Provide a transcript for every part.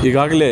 ಈಗಾಗಲೇ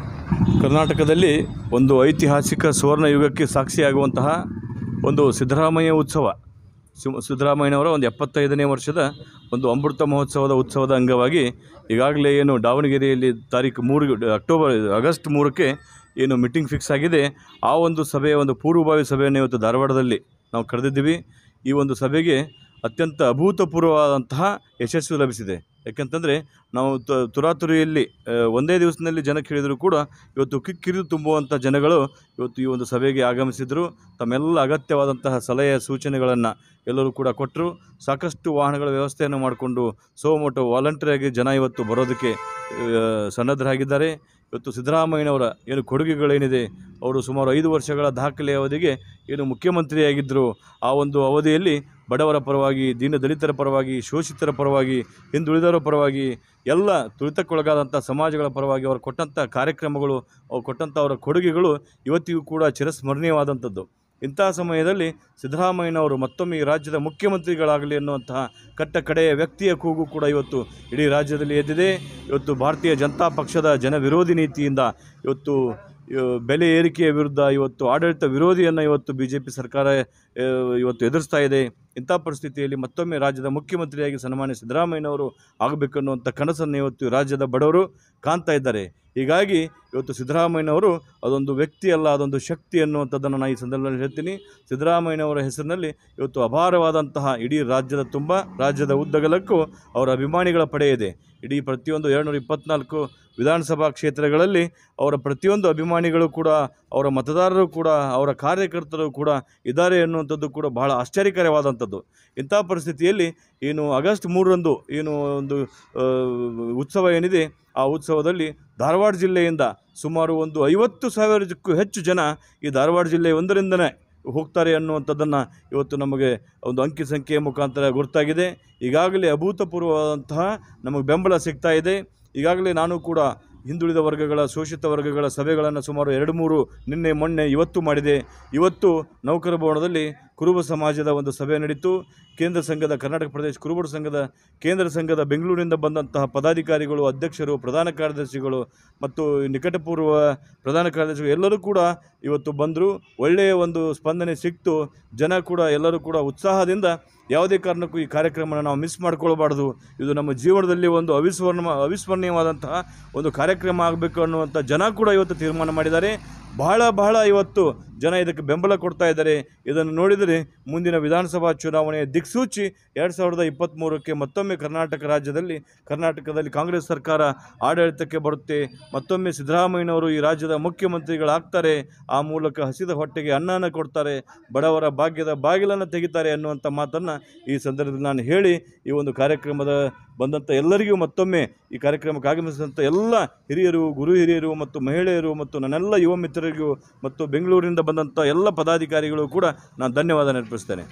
ಕರ್ನಾಟಕದಲ್ಲಿ ಒಂದು ಐತಿಹಾಸಿಕ ಸುವರ್ಣ ಯುಗಕ್ಕೆ ಸಾಕ್ಷಿಯಾಗುವಂತಹ ಒಂದು ಸಿದ್ದರಾಮಯ್ಯ ಉತ್ಸವ ಸಿಮ್ ಸಿದ್ದರಾಮಯ್ಯನವರ ಒಂದು ಎಪ್ಪತ್ತೈದನೇ ವರ್ಷದ ಒಂದು ಅಮೃತ ಮಹೋತ್ಸವದ ಉತ್ಸವದ ಅಂಗವಾಗಿ ಈಗಾಗಲೇ ಏನು ದಾವಣಗೆರೆಯಲ್ಲಿ ತಾರೀಕು ಮೂರು ಅಕ್ಟೋಬರ್ ಆಗಸ್ಟ್ ಮೂರಕ್ಕೆ ಏನು ಮೀಟಿಂಗ್ ಫಿಕ್ಸ್ ಆಗಿದೆ ಆ ಒಂದು ಸಭೆಯ ಒಂದು ಪೂರ್ವಭಾವಿ ಸಭೆಯನ್ನು ಇವತ್ತು ಧಾರವಾಡದಲ್ಲಿ ನಾವು ಕರೆದಿದ್ದೀವಿ ಈ ಒಂದು ಸಭೆಗೆ ಅತ್ಯಂತ ಅಭೂತಪೂರ್ವವಾದಂತಹ ಯಶಸ್ಸು ಲಭಿಸಿದೆ ಯಾಕೆಂತಂದರೆ ನಾವು ತ ತುರಾತುರಿಯಲ್ಲಿ ಆ, ಒಂದೇ ದಿವಸದಲ್ಲಿ ಜನ ಕೇಳಿದರೂ ಕೂಡ ಇವತ್ತು ಕಿಕ್ಕಿರಿದು ತುಂಬುವಂಥ ಜನಗಳು ಇವತ್ತು ಈ ಒಂದು ಸಭೆಗೆ ಆಗಮಿಸಿದರು ತಮ್ಮೆಲ್ಲ ಅಗತ್ಯವಾದಂತಹ ಸಲಹೆ ಸೂಚನೆಗಳನ್ನು ಎಲ್ಲರೂ ಕೂಡ ಕೊಟ್ಟರು ಸಾಕಷ್ಟು ವಾಹನಗಳ ವ್ಯವಸ್ಥೆಯನ್ನು ಮಾಡಿಕೊಂಡು ಸೋಮೋಟೋ ವಾಲಂಟಿಯರಾಗಿ ಜನ ಇವತ್ತು ಬರೋದಕ್ಕೆ ಆ, ಸನ್ನದ್ಧರಾಗಿದ್ದಾರೆ ಇವತ್ತು ಸಿದ್ದರಾಮಯ್ಯನವರ ಏನು ಕೊಡುಗೆಗಳೇನಿದೆ ಅವರು ಸುಮಾರು ಐದು ವರ್ಷಗಳ ದಾಖಲೆ ಅವಧಿಗೆ ಏನು ಮುಖ್ಯಮಂತ್ರಿಯಾಗಿದ್ದರು ಆ ಒಂದು ಅವಧಿಯಲ್ಲಿ ಬಡವರ ಪರವಾಗಿ ದೀನ ದಲಿತರ ಪರವಾಗಿ ಶೋಷಿತರ ಪರವಾಗಿ ಹಿಂದುಳಿದವರ ಪರವಾಗಿ ಎಲ್ಲ ತುಳಿತಕ್ಕೊಳಗಾದಂಥ ಸಮಾಜಗಳ ಪರವಾಗಿ ಅವರು ಕೊಟ್ಟಂಥ ಕಾರ್ಯಕ್ರಮಗಳು ಅವ್ರು ಕೊಟ್ಟಂಥ ಅವರ ಕೊಡುಗೆಗಳು ಇವತ್ತಿಗೂ ಕೂಡ ಚಿರಸ್ಮರಣೀಯವಾದಂಥದ್ದು ಇಂತಹ ಸಮಯದಲ್ಲಿ ಸಿದ್ದರಾಮಯ್ಯನವರು ಮತ್ತೊಮ್ಮೆ ಈ ರಾಜ್ಯದ ಮುಖ್ಯಮಂತ್ರಿಗಳಾಗಲಿ ಅನ್ನುವಂತಹ ಕಟ್ಟ ಕಡೆಯ ವ್ಯಕ್ತಿಯ ಕೂಗು ಕೂಡ ಇವತ್ತು ಇಡೀ ರಾಜ್ಯದಲ್ಲಿ ಎದ್ದಿದೆ ಇವತ್ತು ಭಾರತೀಯ ಜನತಾ ಪಕ್ಷದ ಜನ ವಿರೋಧಿ ನೀತಿಯಿಂದ ಇವತ್ತು ಇವ್ ಬೆಲೆ ಏರಿಕೆಯ ವಿರುದ್ಧ ಇವತ್ತು ಆಡಳಿತ ವಿರೋಧಿಯನ್ನು ಇವತ್ತು ಬಿ ಜೆ ಪಿ ಸರ್ಕಾರ ಆ, ಇವತ್ತು ಎದುರಿಸ್ತಾ ಇದೆ ಇಂಥ ಪರಿಸ್ಥಿತಿಯಲ್ಲಿ ಮತ್ತೊಮ್ಮೆ ರಾಜ್ಯದ ಮುಖ್ಯಮಂತ್ರಿಯಾಗಿ ಸನ್ಮಾನ್ಯ ಸಿದ್ದರಾಮಯ್ಯನವರು ಆಗಬೇಕನ್ನುವಂಥ ಕನಸನ್ನು ಇವತ್ತು ರಾಜ್ಯದ ಬಡವರು ಕಾಣ್ತಾ ಇದ್ದಾರೆ ಹೀಗಾಗಿ ಇವತ್ತು ಸಿದ್ದರಾಮಯ್ಯನವರು ಅದೊಂದು ವ್ಯಕ್ತಿ ಅಲ್ಲ ಅದೊಂದು ಶಕ್ತಿ ಅನ್ನುವಂಥದ್ದನ್ನು ನಾನು ಈ ಸಂದರ್ಭದಲ್ಲಿ ಹೇಳ್ತೀನಿ ಸಿದ್ದರಾಮಯ್ಯನವರ ಹೆಸರಿನಲ್ಲಿ ಇವತ್ತು ಅಪಾರವಾದಂತಹ ಇಡೀ ರಾಜ್ಯದ ತುಂಬ ರಾಜ್ಯದ ಉದ್ದಗಲಕ್ಕೂ ಅವರ ಅಭಿಮಾನಿಗಳ ಪಡೆ ಇದೆ ಇಡೀ ಪ್ರತಿಯೊಂದು ಎರಡುನೂರ ಇಪ್ಪತ್ನಾಲ್ಕು ವಿಧಾನಸಭಾ ಕ್ಷೇತ್ರಗಳಲ್ಲಿ ಅವರ ಪ್ರತಿಯೊಂದು ಅಭಿಮಾನಿಗಳು ಕೂಡ ಅವರ ಮತದಾರರು ಕೂಡ ಅವರ ಕಾರ್ಯಕರ್ತರು ಕೂಡ ಇದ್ದಾರೆ ಎನ್ನುವಂಥದ್ದು ಕೂಡ ಬಹಳ ಆಶ್ಚರ್ಯಕರವಾದಂಥದ್ದು ಇಂಥ ಪರಿಸ್ಥಿತಿಯಲ್ಲಿ ಏನು ಆಗಸ್ಟ್ ಮೂರರಂದು ಏನು ಒಂದು ಆ, ಉತ್ಸವ ಏನಿದೆ ಆ ಉತ್ಸವದಲ್ಲಿ ಧಾರವಾಡ ಜಿಲ್ಲೆಯಿಂದ ಸುಮಾರು ಒಂದು ಐವತ್ತು ಸಾವಿರಕ್ಕೂ ಹೆಚ್ಚು ಜನ ಈ ಧಾರವಾಡ ಜಿಲ್ಲೆ ಒಂದರಿಂದನೇ ಹೋಗ್ತಾರೆ ಅನ್ನುವಂಥದ್ದನ್ನು ಇವತ್ತು ನಮಗೆ ಒಂದು ಅಂಕಿ ಸಂಖ್ಯೆಯ ಮುಖಾಂತರ ಗುರುತಾಗಿದೆ ಈಗಾಗಲೇ ಅಭೂತಪೂರ್ವವಾದಂತಹ ನಮಗೆ ಬೆಂಬಲ ಸಿಗ್ತಾ ಇದೆ ಈಗಾಗಲೇ ನಾನು ಕೂಡ ಹಿಂದುಳಿದ ವರ್ಗಗಳ ಶೋಷಿತ ವರ್ಗಗಳ ಸಭೆಗಳನ್ನು ಸುಮಾರು ಎರಡು ಮೂರು ನಿನ್ನೆ ಮೊನ್ನೆ ಇವತ್ತು ಮಾಡಿದೆ ಇವತ್ತು ನೌಕರ ಭವನದಲ್ಲಿ ಕುರುಬ ಸಮಾಜದ ಒಂದು ಸಭೆ ನಡೀತು ಕೇಂದ್ರ ಸಂಘದ ಕರ್ನಾಟಕ ಪ್ರದೇಶ ಕುರುಬರ ಸಂಘದ ಕೇಂದ್ರ ಸಂಘದ ಬೆಂಗಳೂರಿನಿಂದ ಬಂದಂತಹ ಪದಾಧಿಕಾರಿಗಳು ಅಧ್ಯಕ್ಷರು ಪ್ರಧಾನ ಕಾರ್ಯದರ್ಶಿಗಳು ಮತ್ತು ನಿಕಟಪೂರ್ವ ಪ್ರಧಾನ ಕಾರ್ಯದರ್ಶಿಗಳು ಎಲ್ಲರೂ ಕೂಡ ಇವತ್ತು ಬಂದರು ಒಳ್ಳೆಯ ಒಂದು ಸ್ಪಂದನೆ ಸಿಕ್ತು ಜನ ಕೂಡ ಎಲ್ಲರೂ ಕೂಡ ಉತ್ಸಾಹದಿಂದ ಯಾವುದೇ ಕಾರಣಕ್ಕೂ ಈ ಕಾರ್ಯಕ್ರಮನ ನಾವು ಮಿಸ್ ಮಾಡ್ಕೊಳ್ಬಾರ್ದು ಇದು ನಮ್ಮ ಜೀವನದಲ್ಲಿ ಒಂದು ಅವಿಸ್ಮರಣ ಅವಿಸ್ಮರಣೀಯವಾದಂತಹ ಒಂದು ಕಾರ್ಯಕ್ರಮ ಆಗಬೇಕು ಅನ್ನುವಂಥ ಜನ ಕೂಡ ಇವತ್ತು ತೀರ್ಮಾನ ಮಾಡಿದ್ದಾರೆ ಬಹಳ ಬಹಳ ಇವತ್ತು ಜನ ಇದಕ್ಕೆ ಬೆಂಬಲ ಕೊಡ್ತಾ ಇದ್ದಾರೆ ಇದನ್ನು ನೋಡಿದರೆ ಮುಂದಿನ ವಿಧಾನಸಭಾ ಚುನಾವಣೆಯ ದಿಕ್ಸೂಚಿ ಎರಡು ಸಾವಿರದ ಇಪ್ಪತ್ತ್ಮೂರಕ್ಕೆ ಮತ್ತೊಮ್ಮೆ ಕರ್ನಾಟಕ ರಾಜ್ಯದಲ್ಲಿ ಕರ್ನಾಟಕದಲ್ಲಿ ಕಾಂಗ್ರೆಸ್ ಸರ್ಕಾರ ಆಡಳಿತಕ್ಕೆ ಬರುತ್ತೆ ಮತ್ತೊಮ್ಮೆ ಸಿದ್ದರಾಮಯ್ಯನವರು ಈ ರಾಜ್ಯದ ಮುಖ್ಯಮಂತ್ರಿಗಳಾಗ್ತಾರೆ ಆ ಮೂಲಕ ಹಸಿದ ಹೊಟ್ಟೆಗೆ ಅನ್ನನ ಕೊಡ್ತಾರೆ ಬಡವರ ಭಾಗ್ಯದ ಬಾಗಿಲನ್ನು ತೆಗಿತಾರೆ ಅನ್ನುವಂಥ ಮಾತನ್ನು ಈ ಸಂದರ್ಭದಲ್ಲಿ ನಾನು ಹೇಳಿ ಈ ಒಂದು ಕಾರ್ಯಕ್ರಮದ ಬಂದಂಥ ಎಲ್ಲರಿಗೂ ಮತ್ತೊಮ್ಮೆ ಈ ಕಾರ್ಯಕ್ರಮಕ್ಕೆ ಆಗಮಿಸಿದಂಥ ಎಲ್ಲ ಹಿರಿಯರು ಗುರು ಹಿರಿಯರು ಮತ್ತು ಮಹಿಳೆಯರು ಮತ್ತು ನನ್ನೆಲ್ಲ ಯುವ ಮಿತ್ರರಿಗೂ ಮತ್ತು ಬೆಂಗಳೂರಿನಿಂದ ಬಂದಂಥ ಎಲ್ಲ ಪದಾಧಿಕಾರಿಗಳು ಕೂಡ ನಾನು ಧನ್ಯವಾದ ನೆನಪಿಸ್ತೇನೆ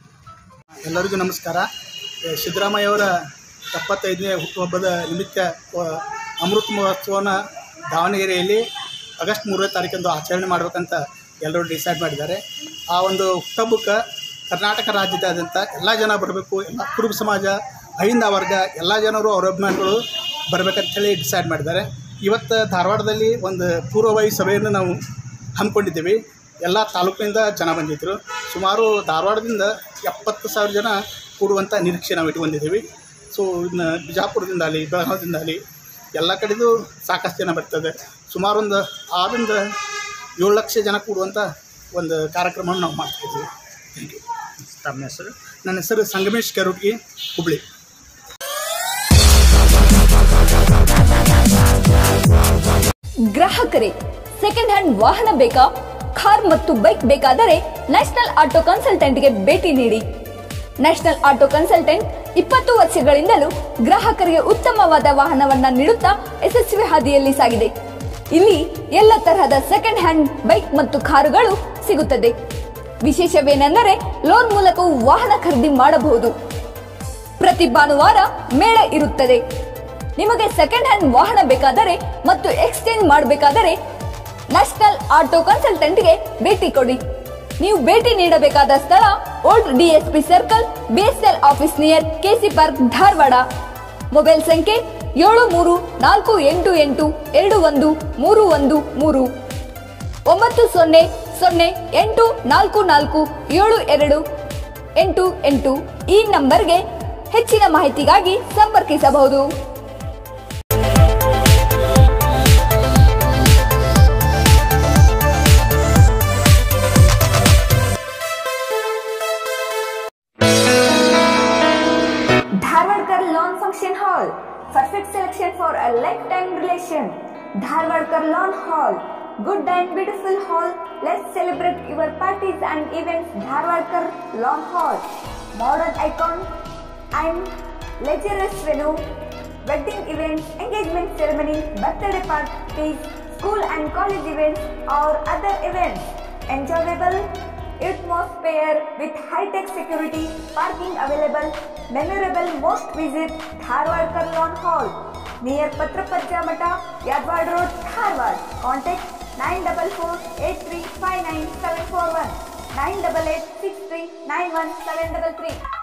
ಎಲ್ಲರಿಗೂ ನಮಸ್ಕಾರ ಏ, ಸಿದ್ದರಾಮಯ್ಯವರ ಎಪ್ಪತ್ತೈದನೇ ಹುಟ್ಟುಹಬ್ಬದ ನಿಮಿತ್ತ ಆ, ಅಮೃತ ಮಹೋತ್ಸವನ ದಾವಣಗೆರೆಯಲ್ಲಿ ಆಗಸ್ಟ್ ಮೂರನೇ ತಾರೀಕಂದು ಆಚರಣೆ ಮಾಡಬೇಕಂತ ಎಲ್ಲರೂ ಡಿಸೈಡ್ ಮಾಡಿದ್ದಾರೆ ಆ ಒಂದು ಹುಟ್ಟುಹಬ್ಬಕ್ಕೆ ಕರ್ನಾಟಕ ರಾಜ್ಯದಾದ್ಯಂತ ಎಲ್ಲ ಜನ ಬರಬೇಕು ಎಲ್ಲ ಕುರುಬ ಸಮಾಜ ಅಹಿಂದ ವರ್ಗ ಎಲ್ಲ ಜನರು ಅವರ ಅಭಿಮಾನಿಗಳು ಬರಬೇಕಂತೇಳಿ ಡಿಸೈಡ್ ಮಾಡಿದ್ದಾರೆ ಇವತ್ತು ಧಾರವಾಡದಲ್ಲಿ ಒಂದು ಪೂರ್ವಭಾವಿ ಸಭೆಯನ್ನು ನಾವು ಹಮ್ಮಿಕೊಂಡಿದ್ದೀವಿ ಎಲ್ಲ ತಾಲೂಕಿನಿಂದ ಜನ ಬಂದಿದ್ದರು ಸುಮಾರು ಧಾರವಾಡದಿಂದ ಎಪ್ಪತ್ತು ಸಾವಿರ ಜನ ಕೂಡುವಂಥ ನಿರೀಕ್ಷೆ ನಾವು ಇಟ್ಕೊಂಡಿದ್ದೀವಿ ಸೊ ಇನ್ನು ಬಿಜಾಪುರದಿಂದ ಆಗಲಿ ಬೆಳಗಾವಿಯಿಂದ ಆಗಲಿ ಎಲ್ಲ ಕಡೆದು ಸಾಕಷ್ಟು ಜನ ಬರ್ತದೆ ಸುಮಾರು ಒಂದು ಆರರಿಂದ ಏಳು ಲಕ್ಷ ಜನ ಕೂಡುವಂಥ ಒಂದು ಕಾರ್ಯಕ್ರಮವನ್ನು ನಾವು ಮಾಡ್ತಿದ್ದೀವಿ ಥ್ಯಾಂಕ್ ಯು ತಮ್ಮ ಹೆಸರು ನನ್ನ ಹೆಸರು ಸಂಗಮೇಶ್ ಕೆರುಟ್ಗಿ ಹುಬ್ಳಿ ಗ್ರಾಹಕರೇ ಸೆಕೆಂಡ್ ಹ್ಯಾಂಡ್ ವಾಹನ ಬೇಕಾ ಕಾರ್ ಮತ್ತು ಬೈಕ್ ಬೇಕಾದರೆ ನ್ಯಾಷನಲ್ ಆಟೋ ಕನ್ಸಲ್ಟೆಂಟ್ಗೆ ಭೇಟಿ ನೀಡಿ ನ್ಯಾಷನಲ್ ಆಟೋ ಕನ್ಸಲ್ಟೆಂಟ್ ಇಪ್ಪತ್ತು ವರ್ಷಗಳಿಂದಲೂ ಗ್ರಾಹಕರಿಗೆ ಉತ್ತಮವಾದ ವಾಹನವನ್ನ ನೀಡುತ್ತಾ ಯಶಸ್ವಿ ಹಾದಿಯಲ್ಲಿ ಸಾಗಿದೆ ಇಲ್ಲಿ ಎಲ್ಲ ತರಹದ ಸೆಕೆಂಡ್ ಹ್ಯಾಂಡ್ ಬೈಕ್ ಮತ್ತು ಕಾರುಗಳು ಸಿಗುತ್ತದೆ ವಿಶೇಷವೇನೆಂದರೆ ಲೋನ್ ಮೂಲಕವೂ ವಾಹನ ಖರೀದಿ ಮಾಡಬಹುದು ಪ್ರತಿ ಭಾನುವಾರ ಮೇಳ ಇರುತ್ತದೆ ನಿಮಗೆ ಸೆಕೆಂಡ್ ಹ್ಯಾಂಡ್ ವಾಹನ ಬೇಕಾದರೆ ಮತ್ತು ಎಕ್ಸ್ಚೇಂಜ್ ಮಾಡಬೇಕಾದರೆ ನ್ಯಾಷನಲ್ ಆಟೋ ಕನ್ಸಲ್ಟೆಂಟ್ಗೆ ಭೇಟಿ ಕೊಡಿ ನೀವು ಭೇಟಿ ನೀಡಬೇಕಾದ ಸ್ಥಳ old DSP circle BSL office near KC park Dharwad mobile ಸಂಖ್ಯೆ ಏಳು ಮೂರು ನಾಲ್ಕು ಎಂಟು ಎಂಟು ಎರಡು ಒಂದು ಮೂರು ಒಂದು ಮೂರು ಒಂಬತ್ತು ಸೊನ್ನೆ ಸೊನ್ನೆ ಎಂಟು ನಾಲ್ಕು ನಾಲ್ಕು ಏಳು ಎರಡು ಎಂಟು ಎಂಟು ಈ ನಂಬರ್ಗೆ ಹೆಚ್ಚಿನ ಮಾಹಿತಿಗಾಗಿ ಸಂಪರ್ಕಿಸಬಹುದು Dharwadkar Lawn Function Hall. Perfect selection for a lifetime relation. Dharwadkar Lawn Hall. Good and beautiful hall. Let's celebrate your parties and events. Dharwadkar Lawn Hall. Modern icon and luxurious venue. Wedding events, engagement ceremony, birthday parties, school and college events or other events. Enjoyable atmosphere with high-tech security, parking available, memorable most visit Dharwad Karlon Hall near Patrapajja Mata, Yadwad Road, Dharwad. Contact 944-8359-741, 988-6391-733.